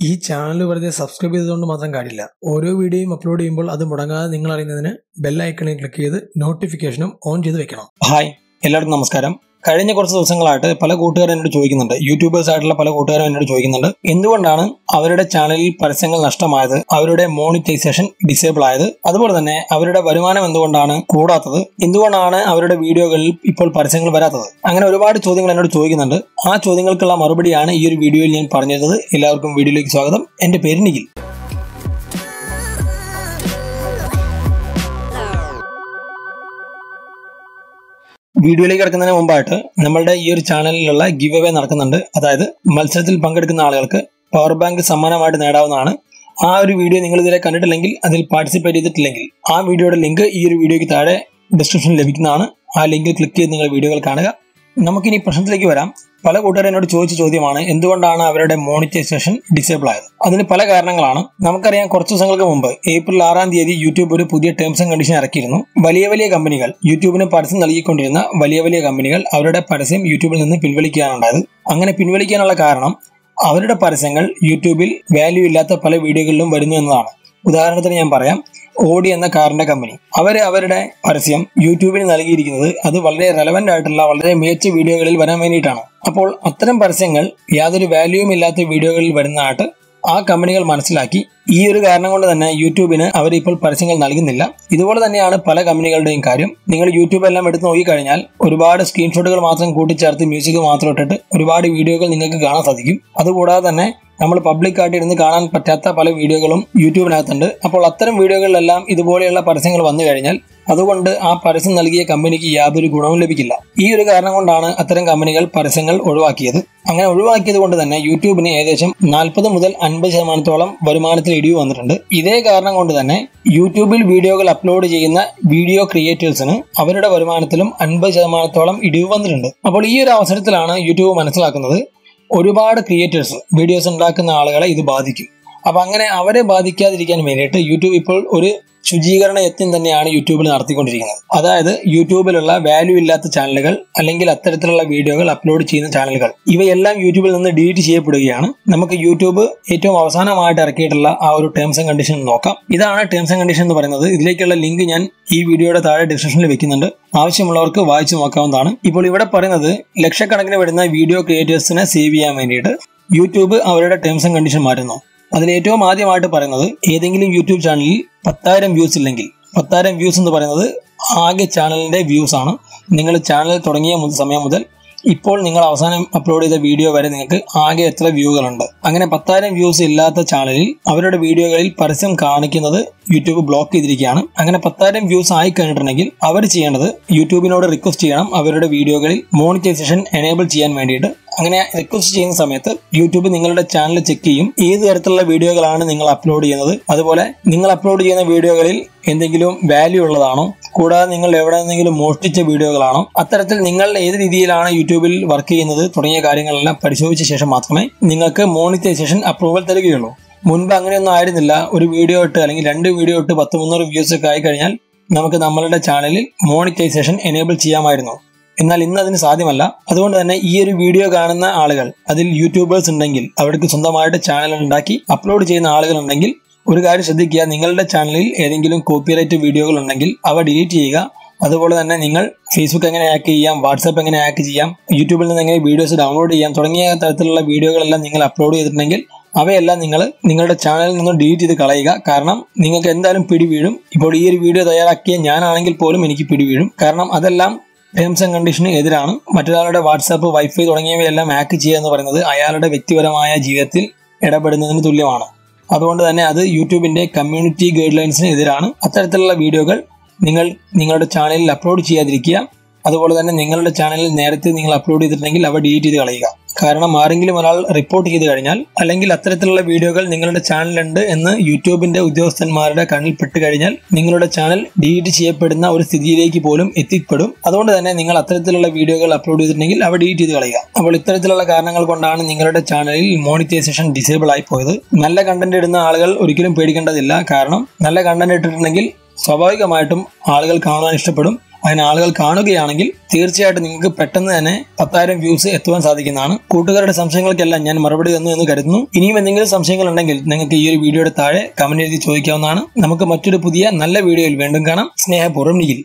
ഈ ചാനൽ വെറുതെ സബ്സ്ക്രൈബ് ചെയ്തുകൊണ്ട് മാത്രം കാര്യമില്ല ഓരോ വീഡിയോയും അപ്ലോഡ് ചെയ്യുമ്പോൾ അത് മുടങ്ങാതെ നിങ്ങൾ അറിയുന്നതിന് ബെൽ ഐക്കണിൽ ക്ലിക്ക് ചെയ്ത് നോട്ടിഫിക്കേഷനും ഓൺ ചെയ്ത് വെക്കണം ഹായ് എല്ലാവർക്കും നമസ്കാരം കഴിഞ്ഞ കുറച്ച് ദിവസങ്ങളായിട്ട് പല കൂട്ടുകാരും എന്നോട് ചോദിക്കുന്നുണ്ട് യൂട്യൂബേഴ്സ് ആയിട്ടുള്ള പല കൂട്ടുകാരും എന്നോട് ചോദിക്കുന്നുണ്ട് എന്തുകൊണ്ടാണ് അവരുടെ ചാനലിൽ പരസ്യങ്ങൾ നഷ്ടമായത് അവരുടെ മോണിറ്റൈസേഷൻ ഡിസേബിൾ ആയത് അതുപോലെ തന്നെ അവരുടെ വരുമാനം എന്തുകൊണ്ടാണ് കൂടാത്തത് എന്തുകൊണ്ടാണ് അവരുടെ വീഡിയോകളിൽ ഇപ്പോൾ പരസ്യങ്ങൾ വരാത്തത് അങ്ങനെ ഒരുപാട് ചോദ്യങ്ങൾ എന്നോട് ചോദിക്കുന്നുണ്ട് ആ ചോദ്യങ്ങൾക്കുള്ള മറുപടിയാണ് ഈ ഒരു വീഡിയോയിൽ ഞാൻ പറഞ്ഞിരുന്നത് എല്ലാവർക്കും വീഡിയോയിലേക്ക് സ്വാഗതം എന്റെ പേര് നിഖിൽ വീഡിയോയിലേക്ക് കിടക്കുന്നതിന് മുമ്പായിട്ട് നമ്മളുടെ ഈ ഒരു ചാനലിലുള്ള ഗിവ് അവേ നടക്കുന്നുണ്ട് അതായത് മത്സരത്തിൽ പങ്കെടുക്കുന്ന ആളുകൾക്ക് പവർ ബാങ്ക് സമ്മാനമായിട്ട് നേടാവുന്നതാണ് ആ ഒരു വീഡിയോ നിങ്ങൾ ഇതുവരെ കണ്ടിട്ടില്ലെങ്കിൽ അതിൽ പാർട്ടിസിപ്പേറ്റ് ചെയ്തിട്ടില്ലെങ്കിൽ ആ വീഡിയോയുടെ ലിങ്ക് ഈ ഒരു വീഡിയോയ്ക്ക് താഴെ ഡിസ്ക്രിപ്ഷനിൽ ലഭിക്കുന്നതാണ് ആ ലിങ്ക് ക്ലിക്ക് ചെയ്ത് നിങ്ങൾ വീഡിയോകൾ കാണുക നമുക്കിനി പ്രശ്നത്തിലേക്ക് വരാം പല കൂട്ടുകാരും എന്നോട് ചോദിച്ച ചോദ്യമാണ് എന്തുകൊണ്ടാണ് അവരുടെ മോണിറ്റൈസേഷൻ ഡിസേബിൾ ആയത് അതിന് പല കാരണങ്ങളാണ് നമുക്കറിയാം കുറച്ച് ദിവസങ്ങൾക്ക് മുമ്പ് ഏപ്രിൽ ആറാം തീയതി യൂട്യൂബ് ഒരു പുതിയ ടേംസ് ആൻഡ് കണ്ടീഷൻ ഇറക്കിയിരുന്നു വലിയ വലിയ കമ്പനികൾ യൂട്യൂബിന് പരസ്യം നൽകിക്കൊണ്ടിരുന്ന വലിയ വലിയ കമ്പനികൾ അവരുടെ പരസ്യം യൂട്യൂബിൽ നിന്ന് പിൻവലിക്കാനുണ്ടായത് അങ്ങനെ പിൻവലിക്കാനുള്ള കാരണം അവരുടെ പരസ്യങ്ങൾ യൂട്യൂബിൽ വാല്യൂ ഇല്ലാത്ത പല വീഡിയോകളിലും വരുന്നു എന്നതാണ് ഉദാഹരണത്തിന് ഞാൻ പറയാം ഓഡി എന്ന കാറിന്റെ കമ്പനി അവർ അവരുടെ പരസ്യം യൂട്യൂബിന് നൽകിയിരിക്കുന്നത് അത് വളരെ റെലവെന്റ് ആയിട്ടുള്ള വളരെ മികച്ച വീഡിയോകളിൽ വരാൻ വേണ്ടിയിട്ടാണ് അപ്പോൾ അത്തരം പരസ്യങ്ങൾ യാതൊരു വാല്യൂവും ഇല്ലാത്ത വീഡിയോകളിൽ വരുന്നതായിട്ട് ആ കമ്പനികൾ മനസ്സിലാക്കി ഈ ഒരു കാരണം കൊണ്ട് തന്നെ യൂട്യൂബിന് അവർ ഇപ്പോൾ പരസ്യങ്ങൾ നൽകുന്നില്ല ഇതുപോലെ തന്നെയാണ് പല കമ്പനികളുടെയും കാര്യം നിങ്ങൾ യൂട്യൂബ് എല്ലാം എടുത്ത് നോക്കിക്കഴിഞ്ഞാൽ ഒരുപാട് സ്ക്രീൻഷോട്ടുകൾ മാത്രം കൂട്ടിച്ചേർത്ത് മ്യൂസിക് മാത്രം ഇട്ടിട്ട് ഒരുപാട് വീഡിയോകൾ നിങ്ങൾക്ക് കാണാൻ സാധിക്കും അതുകൂടാതെ തന്നെ നമ്മൾ പബ്ലിക് ആയിട്ട് ഇരുന്ന് കാണാൻ പറ്റാത്ത പല വീഡിയോകളും യൂട്യൂബിനകത്തുണ്ട് അപ്പോൾ അത്തരം വീഡിയോകളിലെല്ലാം ഇതുപോലെയുള്ള പരസ്യങ്ങൾ വന്നു കഴിഞ്ഞാൽ അതുകൊണ്ട് ആ പരസ്യം നൽകിയ കമ്പനിക്ക് യാതൊരു ഗുണവും ലഭിക്കില്ല ഈ ഒരു കാരണം കൊണ്ടാണ് അത്തരം കമ്പനികൾ പരസ്യങ്ങൾ ഒഴിവാക്കിയത് അങ്ങനെ ഒഴിവാക്കിയത് കൊണ്ട് തന്നെ യൂട്യൂബിന് ഏകദേശം നാൽപ്പത് മുതൽ അൻപത് ശതമാനത്തോളം വരുമാനത്തിൽ ഇടിവ് വന്നിട്ടുണ്ട് ഇതേ കാരണം കൊണ്ട് തന്നെ യൂട്യൂബിൽ വീഡിയോകൾ അപ്ലോഡ് ചെയ്യുന്ന വീഡിയോ ക്രിയേറ്റേഴ്സിന് അവരുടെ വരുമാനത്തിലും അൻപത് ശതമാനത്തോളം ഇടിവ് വന്നിട്ടുണ്ട് അപ്പോൾ ഈ ഒരു അവസരത്തിലാണ് യൂട്യൂബ് മനസ്സിലാക്കുന്നത് ഒരുപാട് ക്രിയേറ്റേഴ്സ് വീഡിയോസ് ഉണ്ടാക്കുന്ന ആളുകളെ ഇത് ബാധിക്കും അപ്പൊ അങ്ങനെ അവരെ ബാധിക്കാതിരിക്കാൻ വേണ്ടിയിട്ട് യൂട്യൂബ് ഇപ്പോൾ ഒരു ശുചീകരണ യത്നം തന്നെയാണ് യൂട്യൂബിൽ നടത്തിക്കൊണ്ടിരിക്കുന്നത് അതായത് യൂട്യൂബിലുള്ള വാല്യൂ ഇല്ലാത്ത ചാനലുകൾ അല്ലെങ്കിൽ അത്തരത്തിലുള്ള വീഡിയോകൾ അപ്ലോഡ് ചെയ്യുന്ന ചാനലുകൾ ഇവയെല്ലാം യൂട്യൂബിൽ നിന്ന് ഡിലീറ്റ് ചെയ്യപ്പെടുകയാണ് നമുക്ക് യൂട്യൂബ് ഏറ്റവും അവസാനമായിട്ട് ഇറക്കിയിട്ടുള്ള ആ ഒരു ടേംസ് ആൻഡ് കണ്ടീഷൻ നോക്കാം ഇതാണ് ടേംസ് ആൻഡ് കണ്ടീഷൻ എന്ന് പറയുന്നത് ഇതിലേക്കുള്ള ലിങ്ക് ഞാൻ ഈ വീഡിയോയുടെ താഴെ ഡിസ്ക്രിപ്ഷനിൽ വെക്കുന്നുണ്ട് ആവശ്യമുള്ളവർക്ക് വായിച്ചു നോക്കാവുന്നതാണ് ഇപ്പോൾ ഇവിടെ പറയുന്നത് ലക്ഷക്കണക്കിന് വരുന്ന വീഡിയോ ക്രിയേറ്റേഴ്സിനെ സേവ് ചെയ്യാൻ വേണ്ടിയിട്ട് യൂട്യൂബ് അവരുടെ ടേംസ് ആൻഡ് കണ്ടീഷൻ മാറ്റുന്നു അതിൽ ഏറ്റവും ആദ്യമായിട്ട് പറയുന്നത് ഏതെങ്കിലും യൂട്യൂബ് ചാനലിൽ പത്തായിരം വ്യൂസ് ഇല്ലെങ്കിൽ പത്തായിരം വ്യൂസ് എന്ന് പറയുന്നത് ആകെ ചാനലിന്റെ വ്യൂസ് ആണ് നിങ്ങൾ ചാനൽ തുടങ്ങിയ സമയം മുതൽ ഇപ്പോൾ നിങ്ങൾ അവസാനം അപ്ലോഡ് ചെയ്ത വീഡിയോ വരെ നിങ്ങൾക്ക് ആകെ എത്ര വ്യൂകളുണ്ട് അങ്ങനെ പത്തായിരം വ്യൂസ് ഇല്ലാത്ത ചാനലിൽ അവരുടെ വീഡിയോകളിൽ പരസ്യം കാണിക്കുന്നത് യൂട്യൂബ് ബ്ലോക്ക് ചെയ്തിരിക്കുകയാണ് അങ്ങനെ പത്തായിരം വ്യൂസ് ആയി കഴിഞ്ഞിട്ടുണ്ടെങ്കിൽ അവർ ചെയ്യേണ്ടത് യൂട്യൂബിനോട് റിക്വസ്റ്റ് ചെയ്യണം അവരുടെ വീഡിയോകളിൽ മോണിറ്റൈസേഷൻ എനേബിൾ ചെയ്യാൻ വേണ്ടിയിട്ട് അങ്ങനെ റിക്വസ്റ്റ് ചെയ്യുന്ന സമയത്ത് യൂട്യൂബ് നിങ്ങളുടെ ചാനൽ ചെക്ക് ചെയ്യും ഏത് തരത്തിലുള്ള വീഡിയോകളാണ് നിങ്ങൾ അപ്ലോഡ് ചെയ്യുന്നത് അതുപോലെ നിങ്ങൾ അപ്ലോഡ് ചെയ്യുന്ന വീഡിയോകളിൽ എന്തെങ്കിലും വാല്യൂ ഉള്ളതാണോ കൂടാതെ നിങ്ങൾ എവിടെ നിന്നെങ്കിലും മോഷ്ടിച്ച വീഡിയോകളാണോ അത്തരത്തിൽ നിങ്ങൾ ഏത് രീതിയിലാണ് യൂട്യൂബിൽ വർക്ക് ചെയ്യുന്നത് തുടങ്ങിയ കാര്യങ്ങളെല്ലാം പരിശോധിച്ച ശേഷം മാത്രമേ നിങ്ങൾക്ക് മോണിറ്റൈസേഷൻ അപ്രൂവൽ തരികയുള്ളൂ മുൻപ് അങ്ങനെയൊന്നും ആയിരുന്നില്ല ഒരു വീഡിയോ ഇട്ട് അല്ലെങ്കിൽ രണ്ട് വീഡിയോ ഇട്ട് പത്ത് മുന്നൂറ് വ്യൂസ് ഒക്കെ ആയി കഴിഞ്ഞാൽ നമുക്ക് നമ്മളുടെ ചാനലിൽ മോണിറ്റൈസേഷൻ എനേബിൾ ചെയ്യാമായിരുന്നു എന്നാൽ ഇന്ന് അതിന് സാധ്യമല്ല അതുകൊണ്ട് തന്നെ ഈ ഒരു വീഡിയോ കാണുന്ന ആളുകൾ അതിൽ യൂട്യൂബേഴ്സ് ഉണ്ടെങ്കിൽ അവർക്ക് സ്വന്തമായിട്ട് ചാനൽ ഉണ്ടാക്കി അപ്ലോഡ് ചെയ്യുന്ന ആളുകൾ ഉണ്ടെങ്കിൽ ഒരു കാര്യം ശ്രദ്ധിക്കുക നിങ്ങളുടെ ചാനലിൽ ഏതെങ്കിലും കോപ്പിറൈറ്റ് വീഡിയോകൾ ഉണ്ടെങ്കിൽ അവ ഡിലീറ്റ് ചെയ്യുക അതുപോലെ തന്നെ നിങ്ങൾ ഫേസ്ബുക്ക് എങ്ങനെ ഹാക്ക് ചെയ്യാം വാട്സാപ്പ് എങ്ങനെ ഹാക്ക് ചെയ്യാം യൂട്യൂബിൽ നിന്ന് എങ്ങനെ വീഡിയോസ് ഡൗൺലോഡ് ചെയ്യാം തുടങ്ങിയ തരത്തിലുള്ള വീഡിയോകളെല്ലാം നിങ്ങൾ അപ്ലോഡ് ചെയ്തിട്ടുണ്ടെങ്കിൽ അവയെല്ലാം നിങ്ങൾ നിങ്ങളുടെ ചാനലിൽ നിന്നും ഡിലീറ്റ് ചെയ്ത് കളയുക കാരണം നിങ്ങൾക്ക് എന്തായാലും പിടി വീഴും ഇപ്പോൾ ഈ ഒരു വീഡിയോ തയ്യാറാക്കിയ ഞാനാണെങ്കിൽ പോലും എനിക്ക് പിടി വീഴും കാരണം അതെല്ലാം ടേംസ് ആൻഡ് കണ്ടീഷന് എതിരാണ് മറ്റൊരാളുടെ വാട്സാപ്പ് വൈഫൈ തുടങ്ങിയവയെല്ലാം ഹാക്ക് ചെയ്യുക എന്ന് പറയുന്നത് അയാളുടെ വ്യക്തിപരമായ ജീവിതത്തിൽ ഇടപെടുന്നതിന് തുല്യമാണ് അതുകൊണ്ട് തന്നെ അത് യൂട്യൂബിന്റെ കമ്മ്യൂണിറ്റി ഗൈഡ് ലൈൻസിന് എതിരാണ് അത്തരത്തിലുള്ള വീഡിയോകൾ നിങ്ങൾ നിങ്ങളുടെ ചാനലിൽ അപ്ലോഡ് ചെയ്യാതിരിക്കുക അതുപോലെ തന്നെ നിങ്ങളുടെ ചാനലിൽ നേരത്തെ നിങ്ങൾ അപ്ലോഡ് ചെയ്തിട്ടുണ്ടെങ്കിൽ അവ ഡിലീറ്റ് ചെയ്ത് കളയുക കാരണം ആരെങ്കിലും ഒരാൾ റിപ്പോർട്ട് ചെയ്ത് കഴിഞ്ഞാൽ അല്ലെങ്കിൽ അത്തരത്തിലുള്ള വീഡിയോകൾ നിങ്ങളുടെ ചാനലുണ്ട് എന്ന് യൂട്യൂബിന്റെ ഉദ്യോഗസ്ഥന്മാരുടെ കണ്ണിൽ പെട്ട് കഴിഞ്ഞാൽ നിങ്ങളുടെ ചാനൽ ഡിലീറ്റ് ചെയ്യപ്പെടുന്ന ഒരു സ്ഥിതിയിലേക്ക് പോലും എത്തിപ്പെടും അതുകൊണ്ട് തന്നെ നിങ്ങൾ അത്തരത്തിലുള്ള വീഡിയോകൾ അപ്ലോഡ് ചെയ്തിട്ടുണ്ടെങ്കിൽ അവ ഡിലീറ്റ് ചെയ്ത് കളയുക അപ്പോൾ ഇത്തരത്തിലുള്ള കാരണങ്ങൾ കൊണ്ടാണ് നിങ്ങളുടെ ചാനലിൽ മോണിറ്റൈസേഷൻ ഡിസേബിൾ ആയി പോയത് നല്ല കണ്ടന്റ് ഇടുന്ന ആളുകൾ ഒരിക്കലും പേടിക്കേണ്ടതില്ല കാരണം നല്ല കണ്ടന്റ് ഇട്ടിട്ടുണ്ടെങ്കിൽ സ്വാഭാവികമായിട്ടും ആളുകൾ കാണാൻ ഇഷ്ടപ്പെടും അതിന് ആളുകൾ കാണുകയാണെങ്കിൽ തീർച്ചയായിട്ടും നിങ്ങൾക്ക് പെട്ടെന്ന് തന്നെ പത്തായിരം വ്യൂസ് എത്തുവാൻ സാധിക്കുന്നതാണ് കൂട്ടുകാരുടെ സംശയങ്ങൾക്കെല്ലാം ഞാൻ മറുപടി തന്നു എന്ന് കരുതുന്നു ഇനിയും എന്തെങ്കിലും സംശയങ്ങൾ ഉണ്ടെങ്കിൽ നിങ്ങൾക്ക് ഈ ഒരു വീഡിയോയുടെ താഴെ കമന്റ് എഴുതി ചോദിക്കാവുന്നതാണ് നമുക്ക് മറ്റൊരു പുതിയ നല്ല വീഡിയോയിൽ വീണ്ടും കാണാം സ്നേഹപൂർവ്വം നിഖിൽ